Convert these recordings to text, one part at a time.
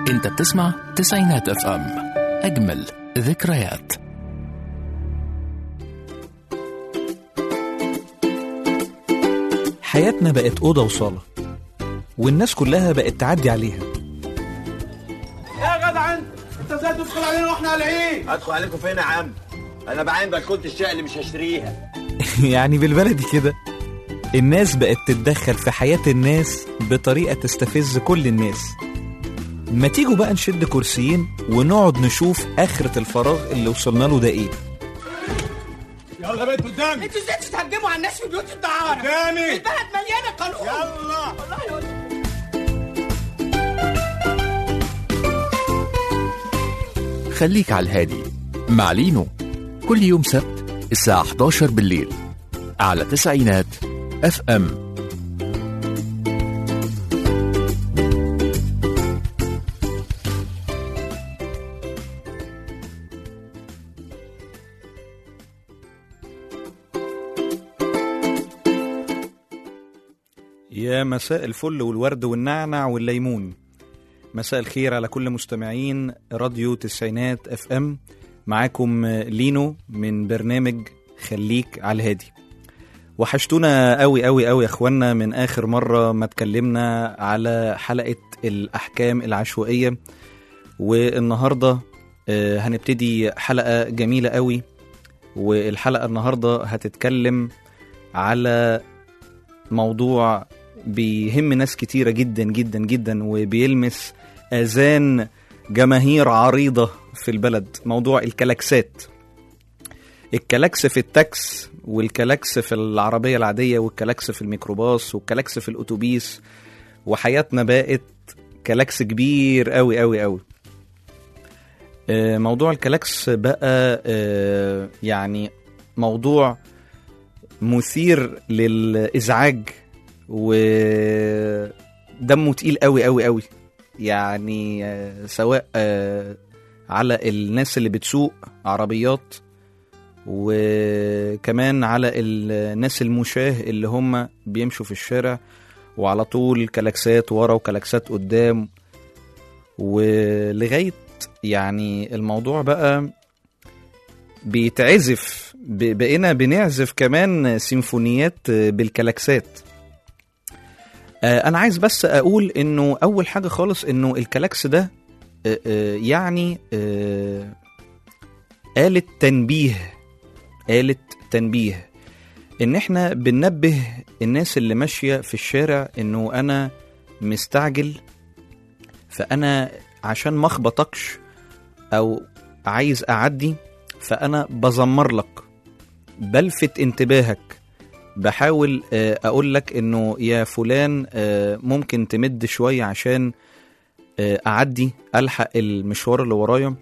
انت بتسمع تسعينات اف ام اجمل ذكريات حياتنا بقت أوضة وصالة والناس كلها بقت تعدي عليها يا جدع انت انت ازاي تدخل علينا واحنا قلعين ادخل عليكم فين يا عم انا بعين بلكونه الشقه اللي مش هشتريها يعني بالبلدي كده الناس بقت تتدخل في حياة الناس بطريقة تستفز كل الناس ما تيجوا بقى نشد كرسيين ونقعد نشوف آخرة الفراغ اللي وصلنا له ده إيه يلا بيت قدامي انتوا ازاي تتهجموا على الناس في بيوت الدعارة؟ قدامي البلد مليانة قانون يلا خليك على الهادي مع لينو كل يوم سبت الساعة 11 بالليل على تسعينات اف ام يا مساء الفل والورد والنعنع والليمون مساء الخير على كل مستمعين راديو تسعينات اف ام معاكم لينو من برنامج خليك على الهادي وحشتونا قوي قوي قوي يا اخوانا من اخر مره ما اتكلمنا على حلقه الاحكام العشوائيه والنهارده آه، هنبتدي حلقه جميله قوي والحلقه النهارده هتتكلم على موضوع بيهم ناس كتيرة جدا جدا جدا وبيلمس آذان جماهير عريضة في البلد موضوع الكلاكسات الكلاكس في التاكس والكلاكس في العربية العادية والكلاكس في الميكروباص والكلاكس في الأتوبيس وحياتنا بقت كلاكس كبير قوي قوي قوي آه، موضوع الكلاكس بقى آه، يعني موضوع مثير للازعاج ودمه تقيل قوي قوي قوي يعني آه، سواء آه، على الناس اللي بتسوق عربيات وكمان على الناس المشاه اللي هم بيمشوا في الشارع وعلى طول كلاكسات ورا وكلاكسات قدام ولغايه يعني الموضوع بقى بيتعزف ب- بقينا بنعزف كمان سيمفونيات بالكلاكسات آه، انا عايز بس اقول انه اول حاجه خالص انه الكلاكس ده آه، آه، يعني آه، آلة تنبيه آلة تنبيه ان احنا بننبه الناس اللي ماشيه في الشارع انه انا مستعجل فانا عشان ما اخبطكش او عايز اعدي فانا بزمر لك بلفت انتباهك بحاول آه، اقول لك انه يا فلان آه، ممكن تمد شويه عشان آه، اعدي الحق المشوار اللي ورايا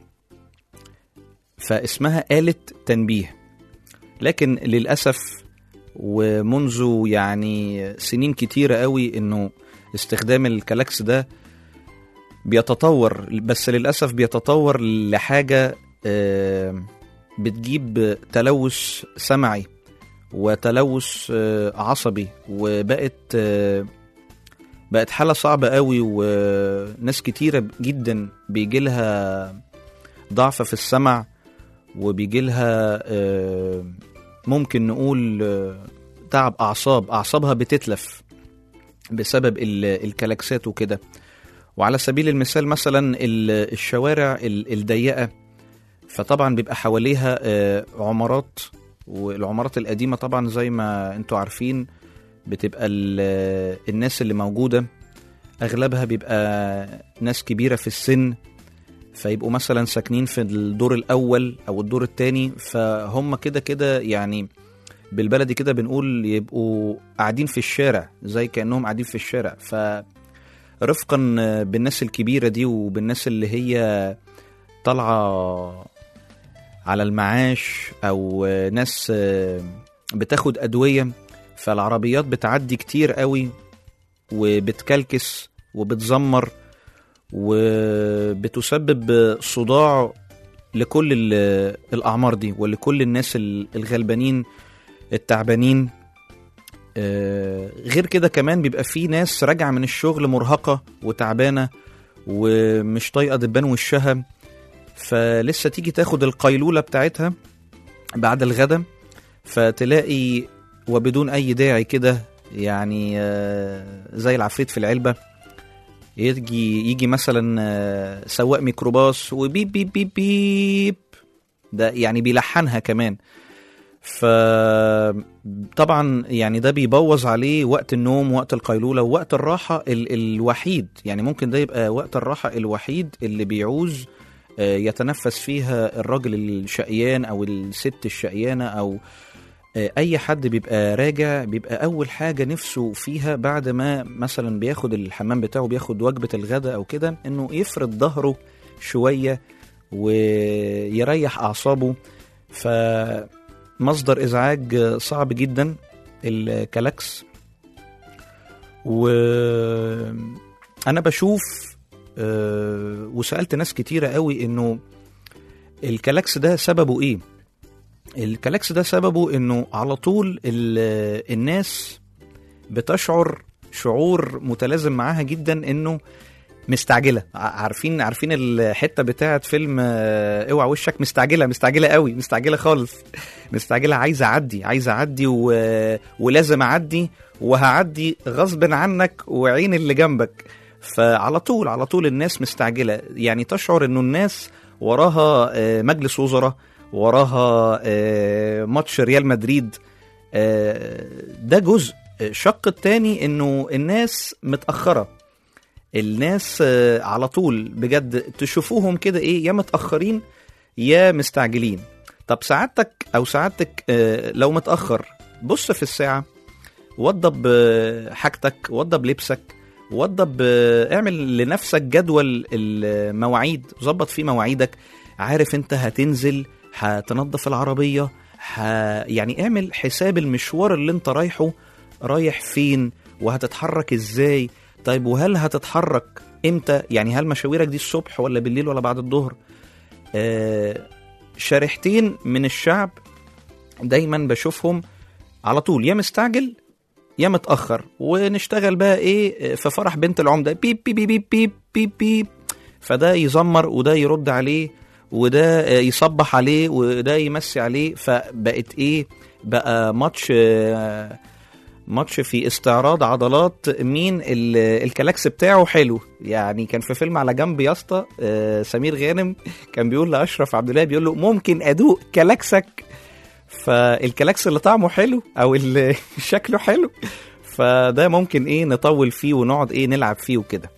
فاسمها آلة تنبيه لكن للأسف ومنذ يعني سنين كتيرة قوي انه استخدام الكلاكس ده بيتطور بس للأسف بيتطور لحاجة آه، بتجيب تلوث سمعي وتلوث آه، عصبي وبقت آه، بقت حالة صعبة قوي وناس كتيرة جدا بيجي لها ضعف في السمع وبيجي لها آه، ممكن نقول آه، تعب أعصاب أعصابها بتتلف بسبب ال- الكلاكسات وكده وعلى سبيل المثال مثلا ال- الشوارع ال- الضيقة فطبعا بيبقى حواليها آه، عمارات والعمارات القديمة طبعا زي ما انتوا عارفين بتبقى ال- الناس اللي موجودة أغلبها بيبقى ناس كبيرة في السن فيبقوا مثلا ساكنين في الدور الأول أو الدور التاني فهم كده كده يعني بالبلدي كده بنقول يبقوا قاعدين في الشارع زي كأنهم قاعدين في الشارع فرفقا بالناس الكبيرة دي وبالناس اللي هي طالعة على المعاش او ناس بتاخد ادويه فالعربيات بتعدي كتير قوي وبتكلكس وبتزمر وبتسبب صداع لكل ال- الاعمار دي ولكل الناس ال- الغلبانين التعبانين آه، غير كده كمان بيبقى في ناس راجعه من الشغل مرهقه وتعبانه ومش طايقه دبان وشها فلسه تيجي تاخد القيلوله بتاعتها بعد الغدا فتلاقي وبدون اي داعي كده يعني آه، زي العفريت في العلبه يجي يجي مثلا آه، سواق ميكروباص وبيب بيب بيب بيب ده يعني بيلحنها كمان فطبعا يعني ده بيبوظ عليه وقت النوم وقت القيلولة ووقت الراحة ال- الوحيد يعني ممكن ده يبقى وقت الراحة الوحيد اللي بيعوز آه، يتنفس فيها الراجل الشقيان أو الست الشقيانة أو آه، أي حد بيبقى راجع بيبقى أول حاجة نفسه فيها بعد ما مثلا بياخد الحمام بتاعه بياخد وجبة الغداء أو كده إنه يفرد ظهره شوية ويريح أعصابه فمصدر إزعاج صعب جدا الكلاكس وأنا بشوف آه، وسألت ناس كتيرة قوي إنه الكلاكس ده سببه إيه الكلاكس ده سببه إنه على طول ال- الناس بتشعر شعور متلازم معاها جدا إنه مستعجله ع- عارفين عارفين الحته بتاعه فيلم آه، اوعى وشك مستعجله مستعجله قوي مستعجله خالص مستعجله عايزه اعدي عايزه اعدي و... ولازم اعدي وهعدي غصب عنك وعين اللي جنبك فعلى طول على طول الناس مستعجله يعني تشعر انه الناس وراها آه، مجلس وزراء وراها آه، ماتش ريال مدريد آه، ده جزء الشق التاني انه الناس متاخره الناس آه، على طول بجد تشوفوهم كده ايه يا متاخرين يا مستعجلين طب سعادتك او سعادتك آه، لو متاخر بص في الساعه وضب آه، حاجتك وضب لبسك وضب آه، اعمل لنفسك جدول المواعيد ظبط فيه مواعيدك عارف انت هتنزل هتنظف العربيه ه... يعني اعمل حساب المشوار اللي انت رايحه رايح فين وهتتحرك ازاي طيب وهل هتتحرك امتى يعني هل مشاويرك دي الصبح ولا بالليل ولا بعد الظهر آه شريحتين من الشعب دايما بشوفهم على طول يا مستعجل يا متاخر ونشتغل بقى ايه في فرح بنت العمده بيب بيب بيب بيب بيب, بيب. فده يزمر وده يرد عليه وده آه، يصبح عليه وده يمسي عليه فبقت ايه بقى ماتش آه، ماتش في استعراض عضلات مين ال- الكلاكس بتاعه حلو يعني كان في فيلم على جنب يا اسطى آه، سمير غانم كان بيقول لاشرف عبد الله بيقول له ممكن ادوق كلاكسك فالكلاكس اللي طعمه حلو او اللي شكله حلو فده ممكن ايه نطول فيه ونقعد ايه نلعب فيه وكده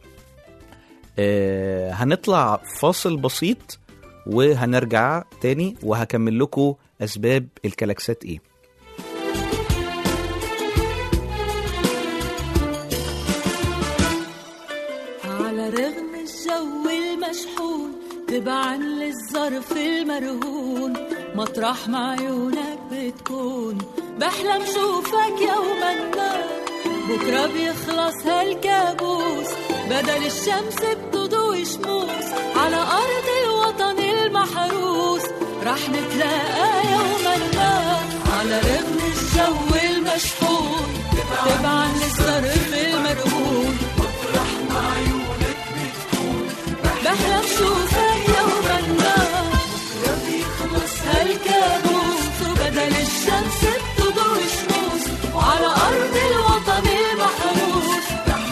آه هنطلع فاصل بسيط وهنرجع تاني وهكمل لكم اسباب الكلاكسات ايه على رغم الجو المشحون تبعا للظرف المرهون مطرح ما عيونك بتكون بحلم شوفك يوما ما بكرة بيخلص هالكابوس بدل الشمس بتضوي شموس على أرض الوطن المحروس رح نتلاقى يوما ما على رغم الجو المشحون تبعا للظرف المرهون بحلم شوفك يوما ما هالكابوس وبدل الشمس بتضوي شموس وعلى أرض الوطن المحروس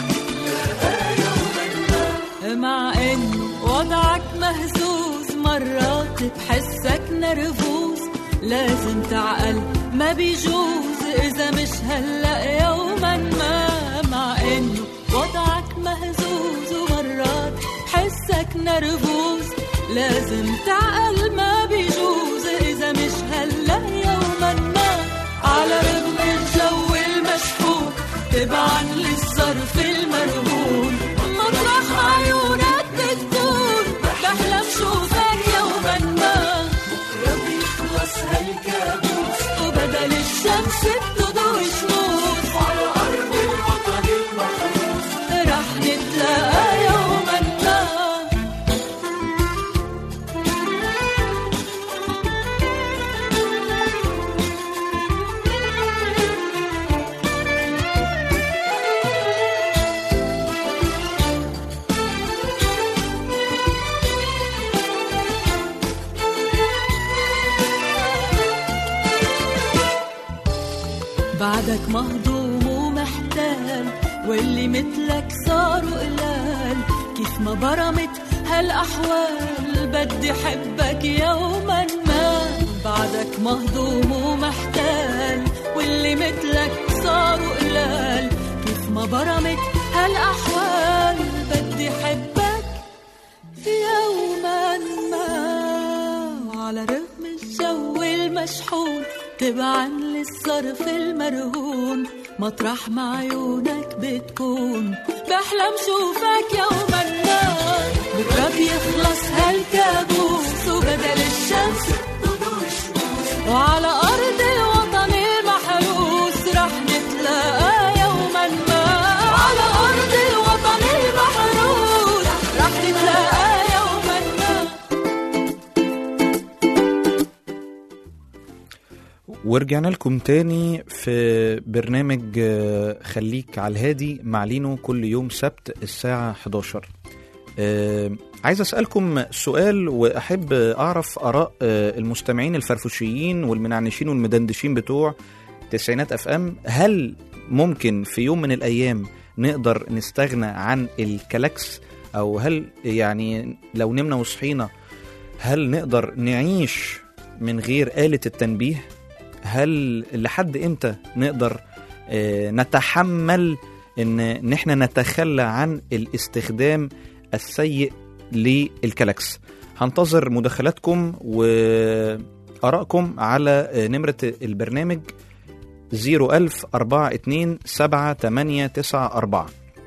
مع إن وضعك مهزوز مرات بحسك نرفوز لازم تعقل ما بيجوز إذا مش هلأ يوما ما مع إنه وضعك مهزوز ومرات حسك نرفوز لازم تعقل ما بيجوز إذا مش هلأ يوما ما على رغم الجو المشحون تبعا للظرف المرهون مطرح عيونك بتكون بحلم شوفك يوما ما بيخلص هالكابوس وبدل الشمس بتضوي شموس على أرض الوطن المحروس رح نتلاقى يوما ما بعدك مهضوم ومحتال واللي مثلك صاروا قلال كيف ما برمت هالأحوال بدي حبك يوما ما بعدك مهضوم ومحتال واللي مثلك صاروا قلال كيف ما برمت هالأحوال بدي حبك يوما ما وعلى رغم الجو المشحون تبعا للصرف المرهون مطرح ما عيونك بتكون بحلم شوفك يوما ما بكره بيخلص هالكابوس وبدل الشمس وعلى أرض الوطن المحروس رح نتلاقى يوما ما على أرض الوطن المحروس رح نتلاقى يوما ما ورجعنا لكم تاني في برنامج آه، خليك على الهادي مع لينو كل يوم سبت الساعة 11 آه، عايز أسألكم سؤال وأحب أعرف آراء آه، المستمعين الفرفوشيين والمنعنشين والمدندشين بتوع تسعينات أف أم هل ممكن في يوم من الأيام نقدر نستغنى عن الكلاكس أو هل يعني لو نمنا وصحينا هل نقدر نعيش من غير آلة التنبيه هل لحد امتى نقدر آه، نتحمل ان ان احنا نتخلى عن الاستخدام السيء للكلاكس هنتظر مداخلاتكم وارائكم على آه، نمرة البرنامج 01000 42 7894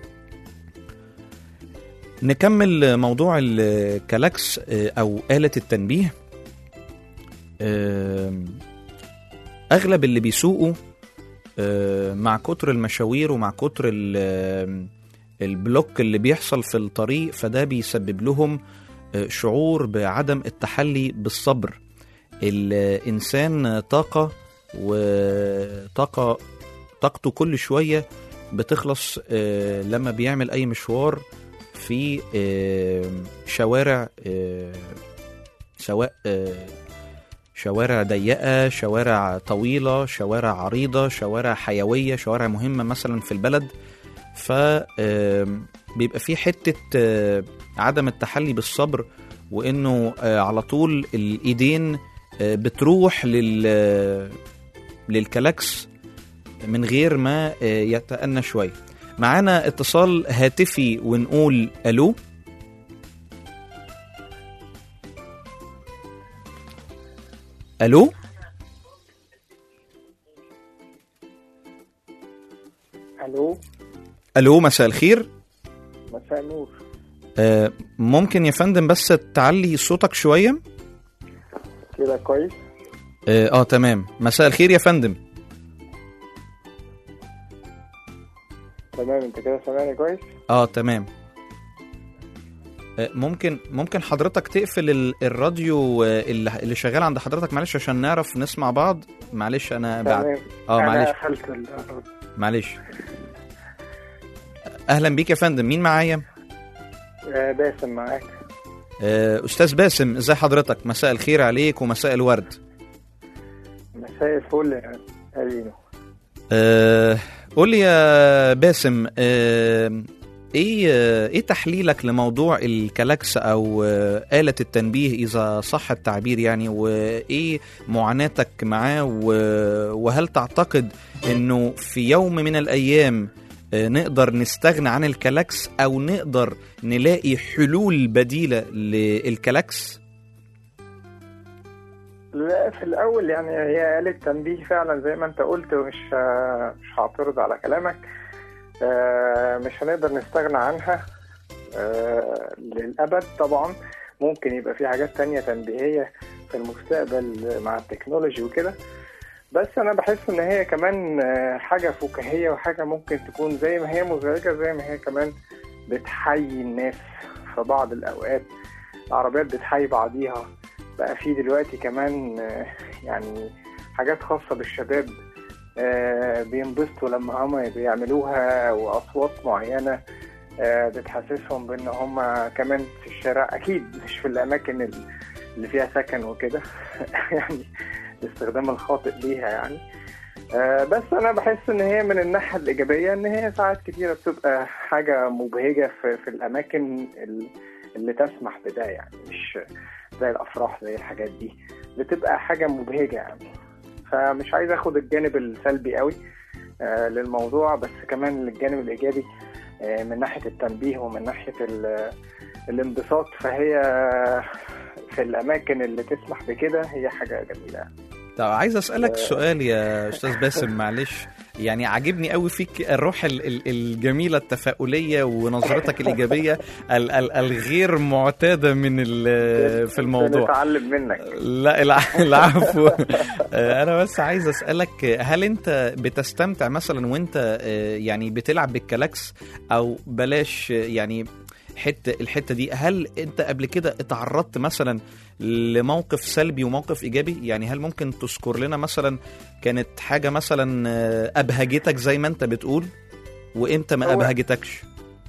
نكمل موضوع الكلاكس آه، او آلة التنبيه آم، اغلب اللي بيسوقوا آه، مع كتر المشاوير ومع كتر ال- آم، البلوك اللي بيحصل في الطريق فده بيسبب لهم آه، شعور بعدم التحلي بالصبر الانسان طاقه وطاقه طاقته كل شويه بتخلص آه، لما بيعمل اي مشوار في آه، شوارع آه، سواء آه، شوارع ضيقة شوارع طويلة شوارع عريضة شوارع حيوية شوارع مهمة مثلا في البلد ف آم، بيبقى في حتة آه، عدم التحلي بالصبر وانه آه، على طول الايدين آه، بتروح لل للكلاكس من غير ما آه، يتأنى شوية معانا اتصال هاتفي ونقول الو الو الو الو مساء الخير مساء النور آه، ممكن يا فندم بس تعلي صوتك شويه كده كويس اه آه، تمام مساء الخير يا فندم تمام انت كده سامعني كويس اه تمام آه، ممكن ممكن حضرتك تقفل ال- الراديو آه، اللي اللي شغال عند حضرتك معلش عشان نعرف نسمع بعض معلش انا بعد تمام اه انا معلش قفلت ال- معلش اهلا بيك يا فندم مين معايا آه، باسم معاك آه، استاذ باسم ازي حضرتك مساء الخير عليك ومساء الورد مساء الفل يا ألينو آه، قول لي يا باسم آه، ايه آه، ايه تحليلك لموضوع الكلاكس او آه، آلة التنبيه اذا صح التعبير يعني وايه معاناتك معاه و- وهل تعتقد انه في يوم من الايام آه، نقدر نستغنى عن الكلاكس او نقدر نلاقي حلول بديلة للكلاكس لا في الاول يعني هي آلة تنبيه فعلا زي ما انت قلت ومش آه، مش هعترض على كلامك آه، مش هنقدر نستغنى عنها آه، للأبد طبعا ممكن يبقى في حاجات تانية تنبيهية في المستقبل مع التكنولوجي وكده بس أنا بحس إن هي كمان آه، حاجة فكاهية وحاجة ممكن تكون زي ما هي مزعجة زي ما هي كمان بتحيي الناس في بعض الأوقات العربيات بتحيي بعضيها بقى في دلوقتي كمان آه، يعني حاجات خاصة بالشباب آه، بينبسطوا لما هم بيعملوها وأصوات معينة آه، بتحسسهم بأن هم كمان في الشارع أكيد مش في الأماكن ال- اللي فيها سكن وكده يعني الاستخدام الخاطئ ليها يعني آه، بس انا بحس ان هي من الناحيه الايجابيه ان هي ساعات كتيره بتبقى حاجه مبهجه في, في الاماكن ال- اللي تسمح بده يعني مش زي الافراح زي الحاجات دي بتبقى حاجه مبهجه يعني فمش عايز اخد الجانب السلبي قوي آه، للموضوع بس كمان الجانب الايجابي آه، من ناحيه التنبيه ومن ناحيه ال- الانبساط فهي في الاماكن اللي تسمح بكده هي حاجه جميله طب عايز اسالك سؤال يا استاذ باسم معلش يعني عاجبني قوي فيك الروح ال- ال- الجميله التفاؤليه ونظرتك الايجابيه ال- ال- الغير معتاده من ال- في الموضوع نتعلم منك لا الع- العفو آه، انا بس عايز اسالك هل انت بتستمتع مثلا وانت آه، يعني بتلعب بالكلاكس او بلاش آه، يعني حته الحته دي هل انت قبل كده اتعرضت مثلا لموقف سلبي وموقف ايجابي يعني هل ممكن تذكر لنا مثلا كانت حاجه مثلا آه، ابهجتك زي ما انت بتقول وامتى ما هو- ابهجتكش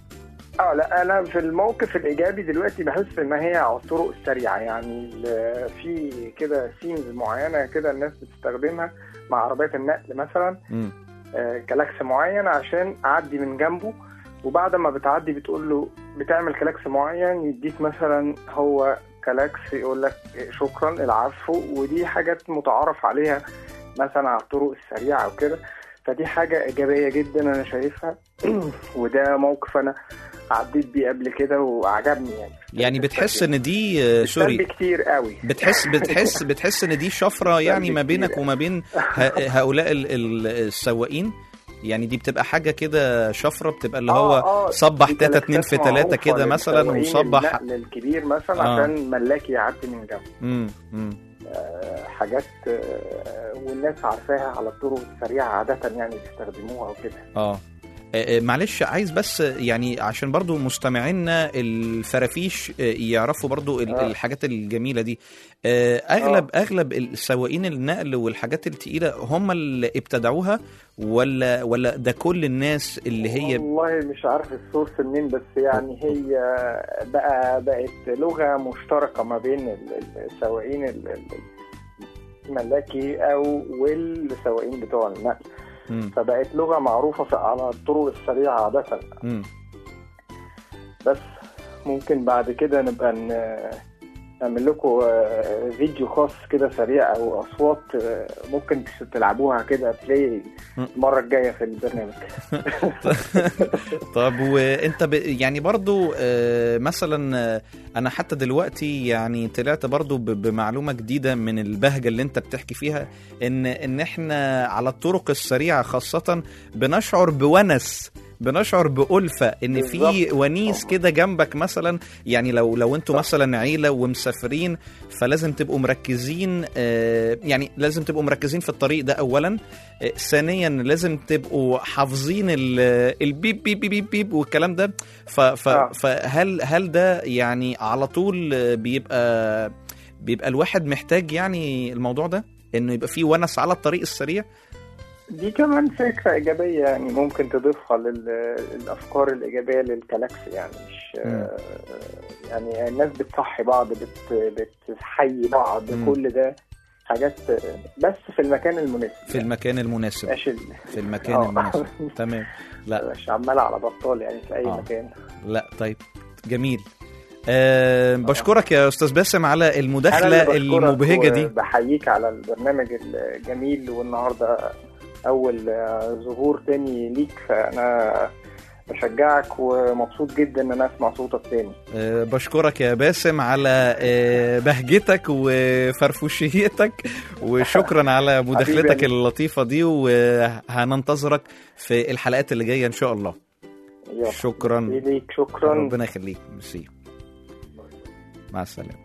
اه لا انا في الموقف الايجابي دلوقتي بحس ان هي على الطرق السريعه يعني ال- في كده سينز معينه كده الناس بتستخدمها مع عربيات النقل مثلا مم. آه، كلاكس معين عشان اعدي من جنبه وبعد ما بتعدي بتقول له بتعمل كلاكس معين يديك مثلا هو كلاكس يقول لك شكرا العفو ودي حاجات متعارف عليها مثلا على الطرق السريعه وكده فدي حاجه ايجابيه جدا انا شايفها وده موقف انا عديت بيه قبل كده وعجبني يعني يعني بتحس ان دي آه، سوري سوري كتير قوي بتحس بتحس بتحس ان دي شفره يعني ما بينك كتير. وما بين ه- هؤلاء ال- ال- السواقين يعني دي بتبقى حاجه كده شفره بتبقى اللي هو آه، آه، صبح دي تاتا اتنين في كلاكسات تلاته كده معروفة مثلا للسواقين وصبح النقل الكبير مثلا آه. عشان ملاك يعدي من جنبه مم. مم. آه، حاجات آه، والناس عارفاها على الطرق السريعه عاده يعني بيستخدموها وكده اه آه، آه، معلش عايز بس يعني عشان برضو مستمعينا الفرافيش آه، يعرفوا برضو ال- آه. الحاجات الجميلة دي آه، أغلب أغلب السواقين النقل والحاجات التقيلة هم اللي ابتدعوها ولا ولا ده كل الناس اللي هي والله مش عارف السورس منين بس يعني هي بقى بقت لغه مشتركه ما بين ال- ال- السواقين ال- ال- الملاكي او والسواقين بتوع النقل مم. فبقت لغه معروفه في- على الطرق السريعه عاده مم. بس ممكن بعد كده نبقى ن- نعمل لكم آه، فيديو خاص كده سريع او اصوات آه، ممكن تلعبوها كده بلاي المره الجايه في البرنامج طب وانت ب... يعني برضو آه، مثلا آه، انا حتى دلوقتي يعني طلعت برضو ب... بمعلومه جديده من البهجه اللي انت بتحكي فيها ان ان احنا على الطرق السريعه خاصه بنشعر بونس بنشعر بألفة ان في بالظبط. ونيس كده جنبك مثلا يعني لو لو انتوا مثلا عيله ومسافرين فلازم تبقوا مركزين آه، يعني لازم تبقوا مركزين في الطريق ده اولا آه، ثانيا لازم تبقوا حافظين ال- البيب بيب بيب بيب, بيب والكلام ده ف ف آه. فهل هل ده يعني على طول آه، بيبقى بيبقى الواحد محتاج يعني الموضوع ده انه يبقى فيه ونس على الطريق السريع دي كمان فكره ايجابيه يعني ممكن تضيفها للافكار الايجابيه للكلاكس يعني مش آه، يعني الناس بتصحي بعض بت بتحيي بعض مم. كل ده حاجات آه، بس في المكان المناسب في المكان المناسب مش ال- في المكان آه. المناسب تمام لا مش عمال على بطال يعني في اي آه. مكان لا طيب جميل أه بشكرك يا استاذ باسم على أنا المداخله اللي بشكرك المبهجه دي وبحييك على البرنامج الجميل والنهارده اول آه، ظهور تاني ليك فانا بشجعك ومبسوط جدا ان انا اسمع صوتك تاني أه بشكرك يا باسم على أه بهجتك وفرفوشيتك وشكرا على مداخلتك حبيبي. اللطيفه دي وهننتظرك في الحلقات اللي جايه ان شاء الله يلا. شكرا ليك شكرا ربنا يخليك ميرسي مع السلامه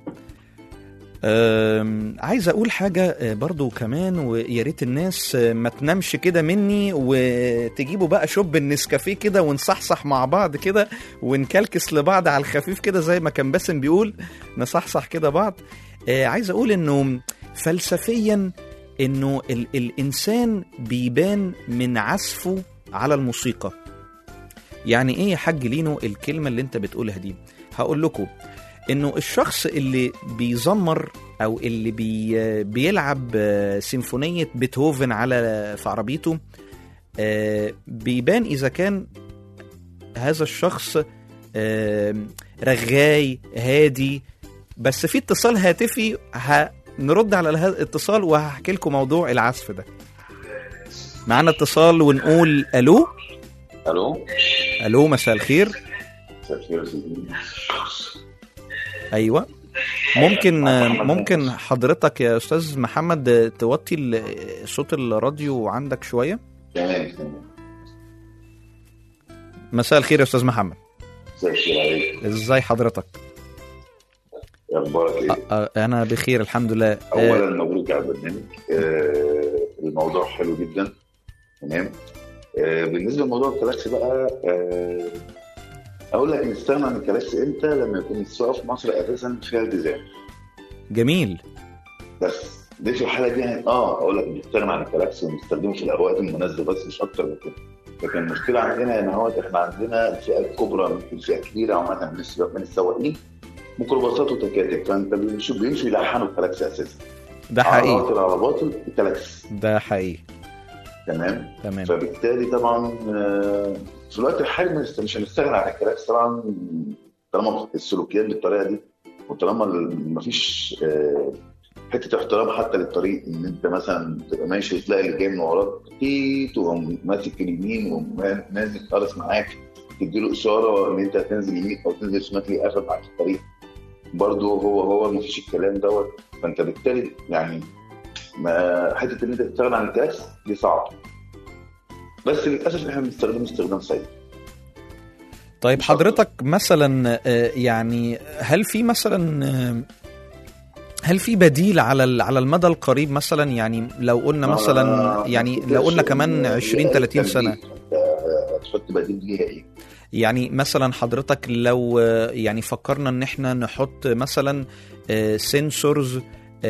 أم، عايز اقول حاجه أه، برضو كمان ويا ريت الناس أه، ما تنامش كده مني وتجيبوا بقى شوب النسكافيه كده ونصحصح مع بعض كده ونكلكس لبعض على الخفيف كده زي ما كان باسم بيقول نصحصح كده بعض أه، عايز اقول انه فلسفيا انه ال الانسان بيبان من عزفه على الموسيقى يعني ايه يا حاج لينو الكلمه اللي انت بتقولها دي هقول لكم انه الشخص اللي بيزمر او اللي بي بيلعب آه، سيمفونيه بيتهوفن على في عربيته آه، بيبان اذا كان هذا الشخص آه، رغاي هادي بس في اتصال هاتفي هنرد على هذا الاتصال وهحكي لكم موضوع العزف ده معانا اتصال ونقول الو الو الو مساء الخير مساء الخير يا سيدي ايوه ممكن ممكن حضرتك يا استاذ محمد توطي ال- صوت الراديو عندك شويه تمام تمام مساء الخير يا استاذ محمد مساء الخير عليك ازاي حضرتك اخبارك ايه؟ أ- أ- انا بخير الحمد لله آه، اولا مبروك على البرنامج آه الموضوع حلو جدا تمام آه بالنسبه لموضوع الكلاكس بقى آه اقول لك نستغنى عن الكلاكس امتى لما يكون السواقه في مصر اساسا فيها التزام جميل بس دي في الحاله دي يعني اه اقول لك نستغنى عن الكلاكس ونستخدمه في الاوقات المناسبه بس مش اكتر من كده لكن المشكله عندنا ان هو احنا عندنا الفئه الكبرى من الفئه الكبيره عامه من السواق- من السواقين ميكروباصات وتكاتك فانت بنشوف بيمشوا يلحنوا الكلاكس اساسا ده على حقيقي باطل على باطل الكلاكس ده حقيقي تمام تمام فبالتالي طبعا آه، في الوقت الحالي مش مش هنستغنى عن الكلاكس طبعا طالما السلوكيات بالطريقه دي وطالما ال- مفيش آه، حته احترام حتى للطريق ان انت مثلا تبقى ماشي تلاقي اللي جاي من وراك تيت تقوم ماسك اليمين ونازل خالص معاك تديله اشاره ان انت هتنزل يمين او تنزل شمال تلاقيه قافل معاك الطريق برضه هو هو مفيش الكلام دوت فانت بالتالي يعني ما حته ان انت تستغنى عن الكلاكس دي صعبه بس للاسف احنا بنستخدمه استخدام سيء طيب حضرتك مثلا آه، يعني هل في مثلا آه، هل في بديل على ال- على المدى القريب مثلا يعني لو قلنا مثلا آه، يعني ما لو قلنا تفتكرش كمان إن 20 30 سنه التنبيه، آه، تحط بديل ليها ايه؟ يعني مثلا حضرتك لو آه، يعني فكرنا ان احنا نحط مثلا سنسورز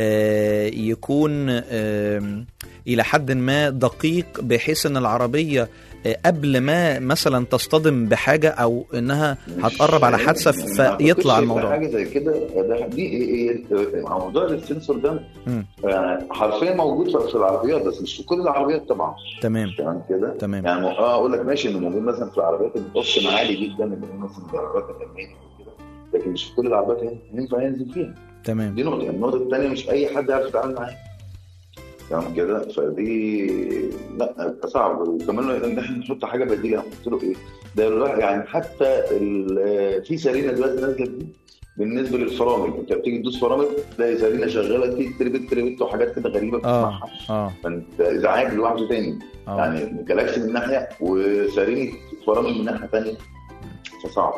يكون آه، الى حد ما دقيق بحيث ان العربيه آه، قبل ما مثلا تصطدم بحاجه او انها هتقرب على حادثه يعني ما أعتقدش فيطلع يبقى الموضوع حاجه زي كده ده دي إيه إيه موضوع السنسور ده مم. آه، حرفيا موجود في- في العربيات بس مش في كل العربيات طبعا تمام تمام كده تمام يعني اه اقول لك ماشي انه موجود مثلا في العربيات اللي بتوصل عالي جدا اللي هي مثلا العربيات الالمانيه وكده لكن مش في كل العربيات ين- ينفع ينزل فيها تمام دي نقطه النقطه الثانيه مش اي حد يعرف يتعامل معاها تمام كده فدي لا هيبقى صعب وكمان ان احنا نحط حاجه بديله نحط له ايه ده الواحد- يعني حتى ال- في سرينه دلوقتي نازله جديد بالنسبه للفرامل انت بتيجي تدوس فرامل تلاقي سرينه شغاله في تربت تربت وحاجات كده غريبه اه بتسمعها اه فانت ازعاج لوحده تاني اه يعني جالاكسي من ناحيه وسرينه فرامل من ناحيه ثانيه فصعب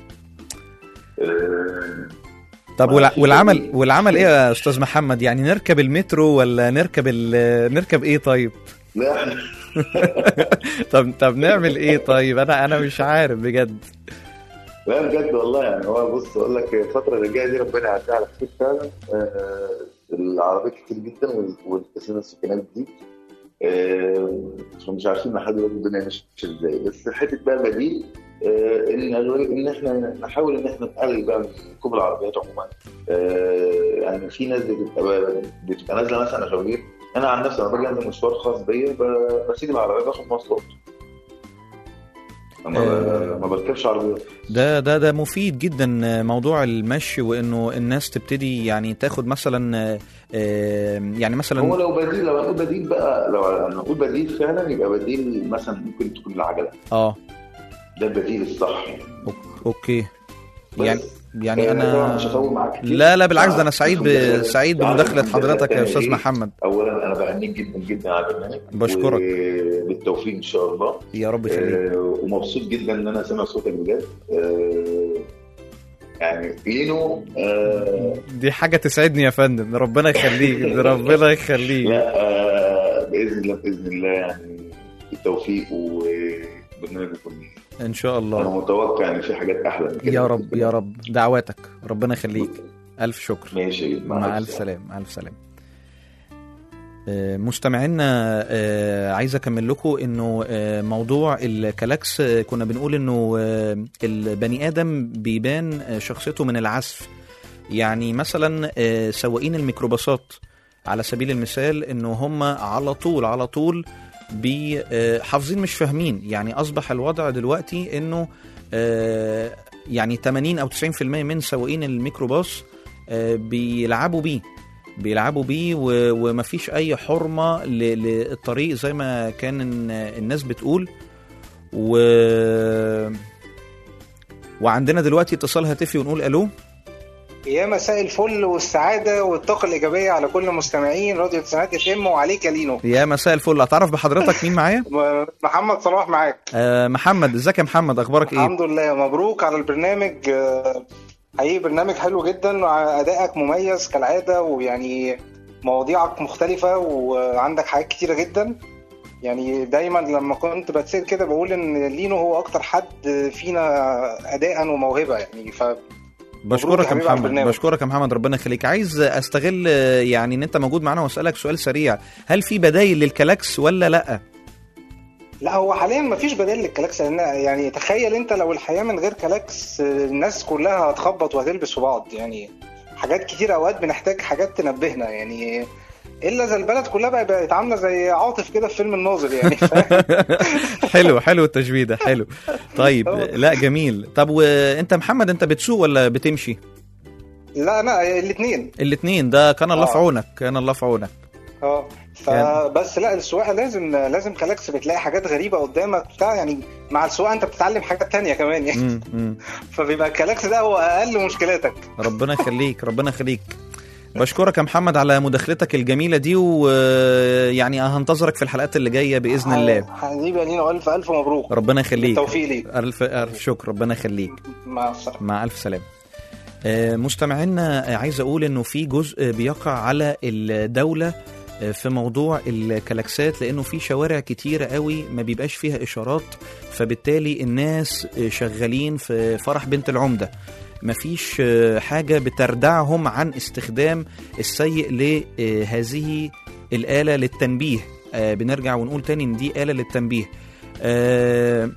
آه، طب ما والع- في والعمل بديل. والعمل ايه يا استاذ محمد يعني نركب المترو ولا نركب ال- نركب ايه طيب لا احنا طب طب نعمل ايه طيب انا انا مش عارف بجد لا بجد والله يعني هو بص اقول لك الفتره اللي جايه دي ربنا يعديها على خير فعلا آه، العربيات كتير جدا وال- والكاسينو السكنات دي آه، فمش عارفين لحد دلوقتي الدنيا ماشيه ازاي بس حته بقى البديل آه، ان ان احنا نحاول ان احنا نقلل بقى من ركوب العربيات عموما آه، يعني في ناس بتبقى بتبقى نازله مثلا غوير انا عن نفسي لما باجي انزل مشوار خاص بيا ب- بسيب العربيه باخد مواصلات ما آه. ما بركبش عربيات ده ده ده مفيد جدا موضوع المشي وانه الناس تبتدي يعني تاخد مثلا آه، يعني هو مثلا لو بديل لو هنقول بديل بقى لو هنقول بديل فعلا يبقى بديل مثلا ممكن تكون العجله اه ده البديل الصح أوك- اوكي بس يعني يعني آه، طبعاً انا مش هطول معاك كتير. لا لا بالعكس ده انا آه، سعيد ب... يعني سعيد يعني بمداخله يعني حضرتك يا يعني استاذ إيه؟ محمد اولا انا بهنيك جدا جدا على البرنامج بشكرك. بالتوفيق ان شاء الله يا رب يخليك آه، ومبسوط جدا ان انا سامع صوتك بجد آه، يعني اينو آه، دي حاجه تسعدني يا فندم ربنا يخليك ربنا يخليك لا آه، باذن الله باذن الله يعني بالتوفيق وبرنامج يكون ان شاء انا الله متوقع ان في حاجات احلى من كده يا رب يا رب دعواتك ربنا يخليك الف شكر ماشي مع الف سلام مع الف سلام آه، مستمعينا آه، عايز اكمل لكم انه آه، موضوع الكلاكس آه، كنا بنقول انه آه، البني ادم بيبان آه، شخصيته من العزف يعني مثلا آه، سواقين الميكروباصات على سبيل المثال انه هم على طول على طول بي- آه، حافظين مش فاهمين يعني اصبح الوضع دلوقتي انه آه، يعني 80 او 90% من سواقين الميكروباص آه، بيلعبوا بيه بيلعبوا بيه و- ومفيش اي حرمه ل- للطريق زي ما كان الن- الناس بتقول و وعندنا دلوقتي اتصال هاتفي ونقول الو يا مساء الفل والسعادة والطاقة الإيجابية على كل مستمعين راديو تسعينات اف ام وعليك يا لينو يا مساء الفل اتعرف بحضرتك مين معايا م- محمد صلاح معاك آه محمد ازيك يا محمد اخبارك ايه الحمد لله مبروك على البرنامج آه، حقيقي برنامج حلو جدا وأدائك مميز كالعادة ويعني مواضيعك مختلفة وعندك حاجات كتيرة جدا يعني دايما لما كنت بتسأل كده بقول ان لينو هو اكتر حد فينا اداء وموهبه يعني ف بشكرك يا حبيبي على محمد البرنامج. بشكرك يا محمد ربنا يخليك عايز استغل آه، يعني ان انت موجود معانا واسالك سؤال سريع هل في بدايل للكلاكس ولا لا لا هو حاليا مفيش بديل للكلاكس لان يعني تخيل انت لو الحياه من غير كلاكس آه، الناس كلها هتخبط وهتلبس في بعض يعني حاجات كتير اوقات بنحتاج حاجات تنبهنا يعني الا اذا البلد كلها بقى بقت عامله زي عاطف كده في فيلم الناظر يعني حلو حلو التشبيه ده حلو طيب لا جميل طب وانت محمد انت بتسوق ولا بتمشي لا انا الاثنين الاثنين ده كان الله في آه. عونك كان الله في عونك اه يعني- فبس لا السواقه لازم لازم كلاكس بتلاقي حاجات غريبه قدامك بتاع يعني مع السواقه انت بتتعلم حاجات تانية كمان يعني مم، مم. فبيبقى الكلاكس ده هو اقل مشكلاتك ربنا يخليك ربنا يخليك بشكرك يا محمد على مداخلتك الجميلة دي ويعني هنتظرك في الحلقات اللي جاية بإذن الله حبيبي يا لينا الف الف مبروك ربنا يخليك بالتوفيق ليك ألف ألف شكر ربنا يخليك مع السلامه مع ألف سلامة آه، مستمعينا آه، عايز أقول إنه في جزء بيقع على الدولة آه، في موضوع الكلاكسات لأنه في شوارع كتيرة قوي ما بيبقاش فيها إشارات فبالتالي الناس آه، شغالين في فرح بنت العمدة مفيش آه، حاجة بتردعهم عن استخدام السيء لهذه الآلة للتنبيه آه، بنرجع ونقول تاني إن دي آلة للتنبيه آه،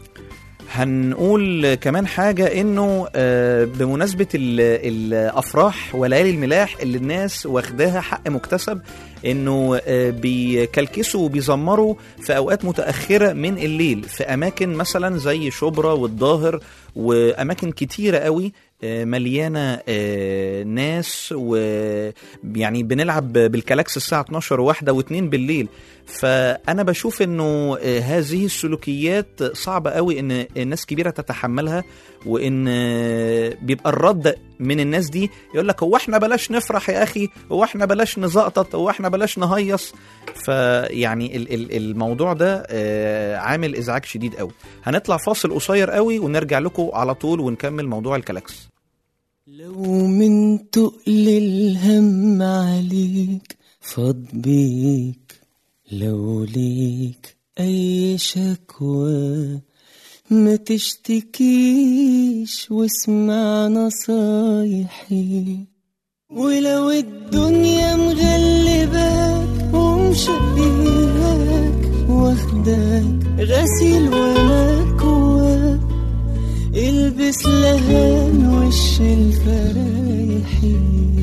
هنقول كمان حاجة انه آه، بمناسبة ال- الافراح وليالي الملاح اللي الناس واخداها حق مكتسب انه آه، بيكلكسوا وبيزمروا في اوقات متأخرة من الليل في اماكن مثلا زي شبرا والظاهر واماكن كتيرة قوي آه، مليانة آه، ناس ويعني بنلعب بالكلاكس الساعة 12 وواحدة واتنين بالليل فأنا بشوف إنه آه، هذه السلوكيات صعبة قوي إن الناس كبيرة تتحملها وإن آه، بيبقى الرد من الناس دي يقول لك هو إحنا بلاش نفرح يا أخي هو إحنا بلاش نزقطط هو إحنا بلاش نهيص فيعني ال- ال- الموضوع ده آه، عامل إزعاج شديد قوي هنطلع فاصل قصير قوي ونرجع لكم على طول ونكمل موضوع الكلاكس لو من تقل الهم عليك فاض بيك لو ليك أي شكوى ما تشتكيش واسمع نصايحي ولو الدنيا مغلباك ومشقياك واخداك غسيل ومكواك البس لهان وش الفرايحي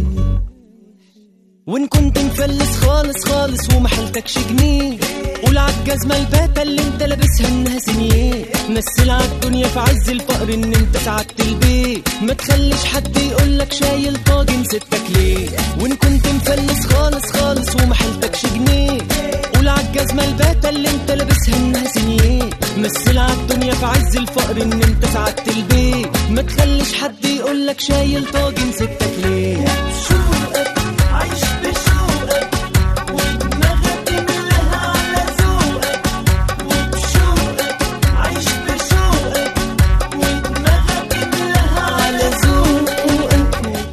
وان كنت مفلس خالص خالص وما حيلتكش جنيه قول عالجزمة الباتة اللي انت لابسها انها سنيه مثل عالدنيا في عز الفقر ان انت سعدت البيت ما تخليش حد يقولك شايل طاجن ستك ليه وان كنت مفلس خالص خالص وما حيلتكش جنيه قول عالجزمة الباتة اللي انت لابسها انها سنيه مثل عالدنيا في عز الفقر ان انت سعدت البيت ما تخليش حد يقولك شايل طاجن ستك ليه شوقك عايش بشوقك ودماغك ملاها على ذوقك وبشوقك عايش بشوقك ودماغك ملاها على ذوقك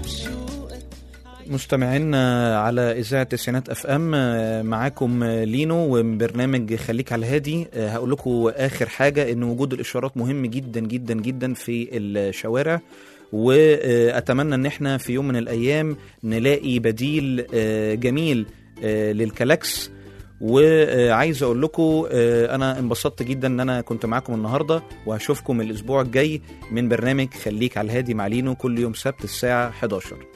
مستمعينا على اذاعه تسعينات اف ام آه، معاكم آه، لينو وبرنامج خليك على الهادي آه، هقول لكم اخر حاجه ان وجود الاشارات مهم جدا جدا جدا في الشوارع واتمنى ان احنا في يوم من الايام نلاقي بديل آه، جميل آه، للكلاكس وعايز اقول لكم آه، انا انبسطت جدا ان انا كنت معاكم النهارده وهشوفكم الاسبوع الجاي من برنامج خليك على الهادي مع لينو كل يوم سبت الساعه 11